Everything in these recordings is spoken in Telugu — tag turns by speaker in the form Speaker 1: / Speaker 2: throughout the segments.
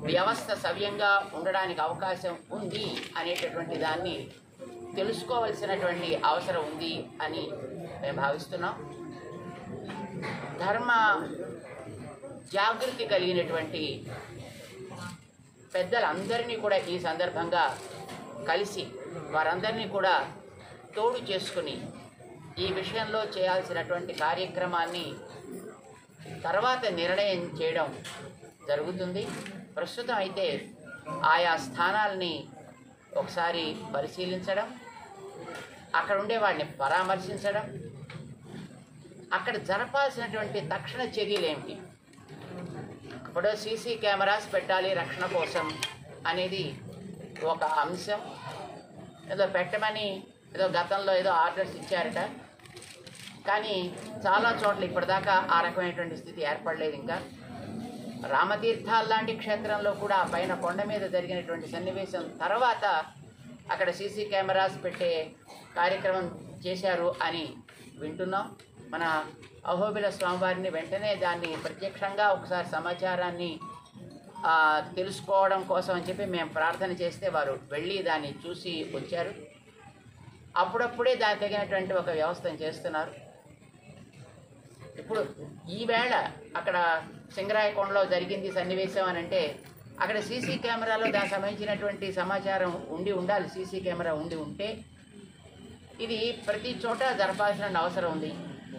Speaker 1: వ్యవస్థ సవ్యంగా ఉండడానికి అవకాశం ఉంది అనేటటువంటి దాన్ని తెలుసుకోవలసినటువంటి అవసరం ఉంది అని మేము భావిస్తున్నాం ధర్మ జాగృతి కలిగినటువంటి పెద్దలందరినీ కూడా ఈ సందర్భంగా కలిసి వారందరినీ కూడా తోడు చేసుకుని ఈ విషయంలో చేయాల్సినటువంటి కార్యక్రమాన్ని తర్వాత నిర్ణయం చేయడం జరుగుతుంది ప్రస్తుతం అయితే ఆయా స్థానాల్ని ఒకసారి పరిశీలించడం అక్కడ ఉండే వాడిని పరామర్శించడం అక్కడ జరపాల్సినటువంటి తక్షణ చర్యలు ఏమిటి ఇప్పుడు సీసీ కెమెరాస్ పెట్టాలి రక్షణ కోసం అనేది ఒక అంశం ఏదో పెట్టమని ఏదో గతంలో ఏదో ఆర్డర్స్ ఇచ్చారట కానీ చాలా చోట్ల ఇప్పటిదాకా ఆ రకమైనటువంటి స్థితి ఏర్పడలేదు ఇంకా రామతీర్థాల లాంటి క్షేత్రంలో కూడా ఆ పైన కొండ మీద జరిగినటువంటి సన్నివేశం తర్వాత అక్కడ సీసీ కెమెరాస్ పెట్టే కార్యక్రమం చేశారు అని వింటున్నాం మన అహోబిల స్వామివారిని వెంటనే దాన్ని ప్రత్యక్షంగా ఒకసారి సమాచారాన్ని ఆ, తెలుసుకోవడం కోసం అని చెప్పి మేము ప్రార్థన చేస్తే వారు వెళ్ళి దాన్ని చూసి వచ్చారు అప్పుడప్పుడే దానికి తగినటువంటి ఒక వ్యవస్థను చేస్తున్నారు ఇప్పుడు ఈవేళ అక్కడ సింగరాయకొండలో జరిగింది సన్నివేశం అని అంటే అక్కడ సీసీ కెమెరాలో దానికి సంబంధించినటువంటి సమాచారం ఉండి ఉండాలి సీసీ కెమెరా ఉండి ఉంటే ఇది ప్రతి చోట జరపాల్సిన అవసరం ఉంది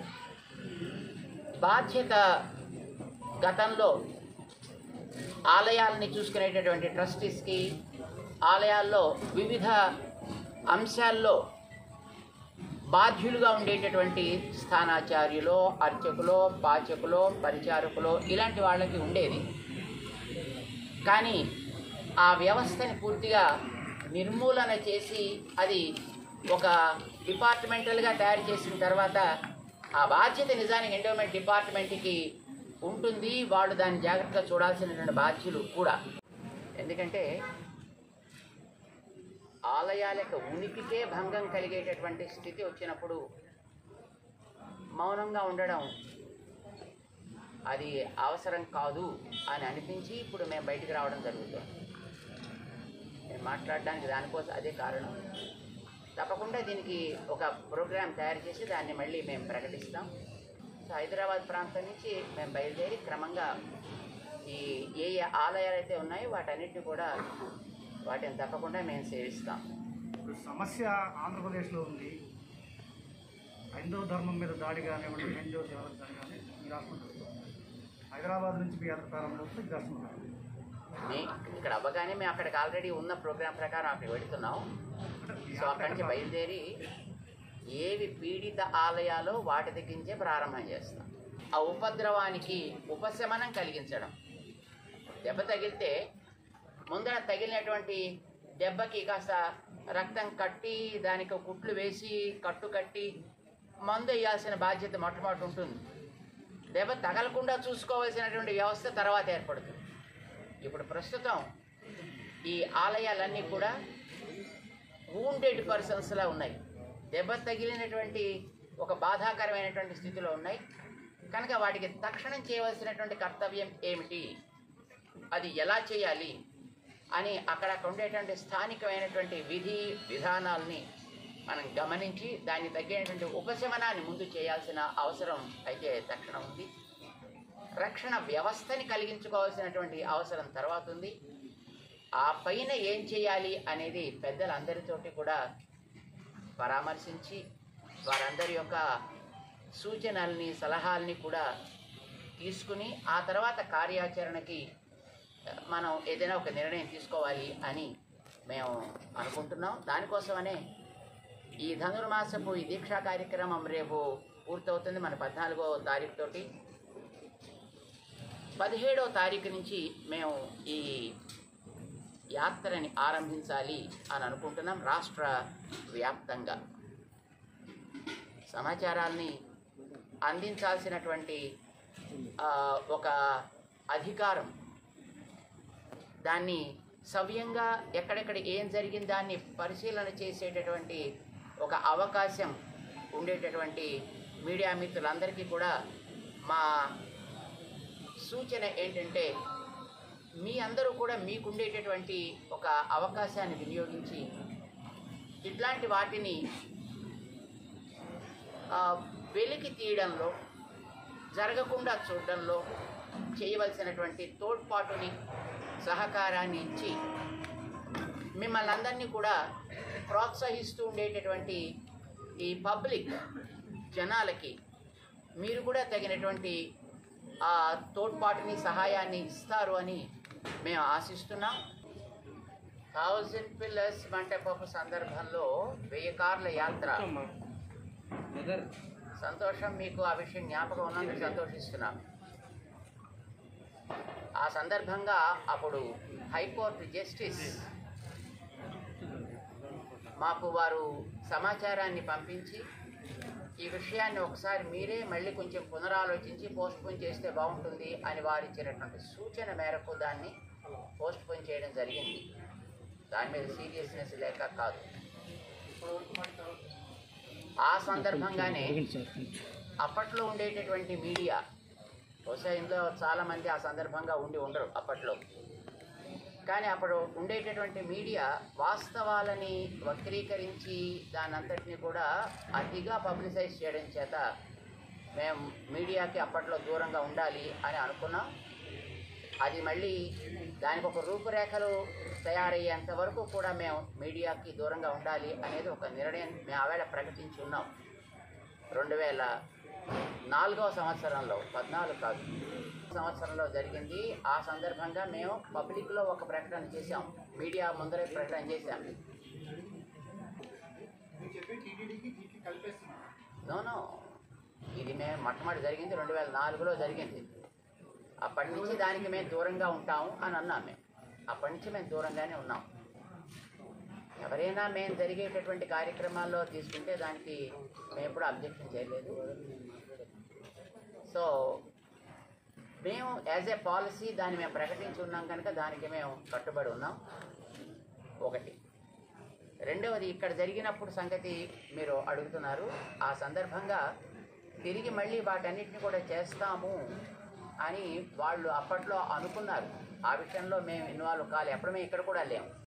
Speaker 1: బాధ్యత గతంలో ఆలయాలని చూసుకునేటటువంటి ట్రస్టీస్కి ఆలయాల్లో వివిధ అంశాల్లో బాధ్యులుగా ఉండేటటువంటి స్థానాచార్యులో అర్చకులో పాచకులో పరిచారకులో ఇలాంటి వాళ్ళకి ఉండేది కానీ ఆ వ్యవస్థని పూర్తిగా నిర్మూలన చేసి అది ఒక డిపార్ట్మెంటల్గా తయారు చేసిన తర్వాత ఆ బాధ్యత నిజానికి ఎండోమెంట్ డిపార్ట్మెంట్కి ఉంటుంది వాళ్ళు దాన్ని జాగ్రత్తగా చూడాల్సినటువంటి బాధ్యులు కూడా ఎందుకంటే ఆలయాల యొక్క ఉనికికే భంగం కలిగేటటువంటి స్థితి వచ్చినప్పుడు మౌనంగా ఉండడం అది అవసరం కాదు అని అనిపించి ఇప్పుడు మేము బయటికి రావడం జరుగుతుంది నేను మాట్లాడడానికి దానికోసం అదే కారణం తప్పకుండా దీనికి ఒక ప్రోగ్రాం తయారు చేసి దాన్ని మళ్ళీ మేము ప్రకటిస్తాం సో హైదరాబాద్ ప్రాంతం నుంచి మేము బయలుదేరి క్రమంగా ఈ ఏ ఏ ఆలయాలు అయితే ఉన్నాయో వాటన్నిటిని కూడా వాటిని తప్పకుండా మేము సేవిస్తాం
Speaker 2: ఇప్పుడు సమస్య ఆంధ్రప్రదేశ్లో ఉంది హైందవ ధర్మం మీద దాడి కానివ్వండి హైందవ దేవత దాడి కానీ ఈ రాష్ట్రం జరుగుతుంది. హైదరాబాద్ నుంచి మీ యాత్ర ప్రారంభమవుతుంది ఈ రాష్ట్రం జరుగుతుంది.
Speaker 1: మే- ఇక్కడ అవ్వగానే మేము అక్కడికి ఆల్రెడీ ఉన్న ప్రోగ్రాం ప్రకారం అక్కడికి వెళుతున్నాం
Speaker 2: అంటే ఈ
Speaker 1: సో అక్కడి నుంచి
Speaker 2: యాత్ర
Speaker 1: బయలుదేరి ఏవి పీడిత ఆలయాలో వాటి దగ్గర నుంచే ప్రారంభం చేస్తాం ఆ ఉపద్రవానికి ఉపశమనం కలిగించడం దెబ్బ తగిలితే ముందర తగిలినటువంటి దెబ్బకి కాస్త రక్తం కట్టి దానికి కుట్లు వేసి కట్టు కట్టి మందు వేయాల్సిన బాధ్యత మొట్టమొదటి ఉంటుంది దెబ్బ తగలకుండా చూసుకోవాల్సినటువంటి వ్యవస్థ తర్వాత ఏర్పడుతుంది ఇప్పుడు ప్రస్తుతం ఈ ఆలయాలన్నీ కూడా వూండెడ్ పర్సన్స్లా ఉన్నాయి దెబ్బ తగిలినటువంటి ఒక బాధాకరమైనటువంటి స్థితిలో ఉన్నాయి కనుక వాటికి తక్షణం చేయవలసినటువంటి కర్తవ్యం ఏమిటి అది ఎలా చేయాలి అని అక్కడ ఉండేటువంటి స్థానికమైనటువంటి విధి విధానాల్ని మనం గమనించి దాన్ని తగ్గినటువంటి ఉపశమనాన్ని ముందు చేయాల్సిన అవసరం అయితే తక్షణం ఉంది రక్షణ వ్యవస్థని కలిగించుకోవాల్సినటువంటి అవసరం తర్వాత ఉంది ఆ పైన ఏం చేయాలి అనేది పెద్దలందరితోటి కూడా పరామర్శించి వారందరి యొక్క సూచనల్ని సలహాల్ని కూడా తీసుకుని ఆ తర్వాత కార్యాచరణకి మనం ఏదైనా ఒక నిర్ణయం తీసుకోవాలి అని మేము అనుకుంటున్నాం దానికోసమనే ఈ ధనుర్మాసపు ఈ దీక్షా కార్యక్రమం రేపు పూర్తవుతుంది మన పద్నాలుగో తారీఖు తోటి పదిహేడో తారీఖు నుంచి మేము ఈ యాత్రని ఆరంభించాలి అని అనుకుంటున్నాం రాష్ట్ర వ్యాప్తంగా సమాచారాల్ని అందించాల్సినటువంటి ఆ, ఒక అధికారం దాన్ని సవ్యంగా ఎక్కడెక్కడ ఏం జరిగింది దాన్ని పరిశీలన చేసేటటువంటి ఒక అవకాశం ఉండేటటువంటి మీడియా మిత్రులందరికీ కూడా మా సూచన ఏంటంటే మీ అందరూ కూడా మీకుండేటటువంటి ఒక అవకాశాన్ని వినియోగించి ఇట్లాంటి వాటిని ఆ, వెలికి తీయడంలో జరగకుండా చూడడంలో చేయవలసినటువంటి తోడ్పాటుని సహకారాన్ని ఇచ్చి మిమ్మల్ని అందరినీ కూడా ప్రోత్సహిస్తూ ఉండేటటువంటి ఈ పబ్లిక్ జనాలకి మీరు కూడా తగినటువంటి ఆ తోడ్పాటుని సహాయాన్ని ఇస్తారు అని మేము ఆశిస్తున్నాం థౌజండ్ పిల్లర్స్ మంటపపు సందర్భంలో వెయ్యి కార్ల యాత్ర సంతోషం మీకు ఆ విషయం జ్ఞాపకం ఉన్నందుకు సంతోషిస్తున్నాం ఆ సందర్భంగా అప్పుడు హైకోర్టు జస్టిస్ మాకు వారు సమాచారాన్ని పంపించి ఈ విషయాన్ని ఒకసారి మీరే మళ్ళీ కొంచెం పునరాలోచించి పోస్ట్పోన్ చేస్తే బాగుంటుంది అని వారు ఇచ్చినటువంటి సూచన మేరకు దాన్ని పోస్ట్పోన్ చేయడం జరిగింది దాని మీద సీరియస్నెస్ లేక కాదు ఆ సందర్భంగానే అప్పట్లో ఉండేటటువంటి మీడియా బహుశా ఇందులో చాలామంది ఆ సందర్భంగా ఉండి ఉండరు అప్పట్లో కానీ అప్పుడు ఉండేటటువంటి మీడియా వాస్తవాలని వక్రీకరించి దాని అంతటిని కూడా అతిగా పబ్లిసైజ్ చేయడం చేత మేము మీడియాకి అప్పట్లో దూరంగా ఉండాలి అని అనుకున్నాం అది మళ్ళీ దానికి ఒక రూపురేఖలు తయారయ్యేంత వరకు కూడా మేము మీడియాకి దూరంగా ఉండాలి అనేది ఒక నిర్ణయం మేము ఆవేళ ప్రకటించి ఉన్నాం రెండు వేల నాలుగవ సంవత్సరంలో పద్నాలుగు కాదు సంవత్సరంలో జరిగింది ఆ సందర్భంగా మేము పబ్లిక్లో ఒక ప్రకటన చేశాం మీడియా ముందరే ప్రకటన చేశాం నో ఇది మేము మొట్టమొదటి జరిగింది రెండు వేల నాలుగులో జరిగింది అప్పటి నుంచి దానికి మేము దూరంగా ఉంటాము అని అన్నాం మేము అప్పటి నుంచి మేము దూరంగానే ఉన్నాం ఎవరైనా మేము జరిగేటటువంటి కార్యక్రమాల్లో తీసుకుంటే దానికి మేము ఎప్పుడు అబ్జెక్షన్ చేయలేదు సో మేము యాజ్ ఏ పాలసీ దాన్ని మేము ప్రకటించి ఉన్నాం కనుక దానికి మేము కట్టుబడి ఉన్నాం ఒకటి రెండవది ఇక్కడ జరిగినప్పుడు సంగతి మీరు అడుగుతున్నారు ఆ సందర్భంగా తిరిగి మళ్ళీ వాటన్నిటిని కూడా చేస్తాము అని వాళ్ళు అప్పట్లో అనుకున్నారు ఆ విషయంలో మేము ఇన్వాల్వ్ కాలే అప్పుడు మేము ఇక్కడ కూడా లేము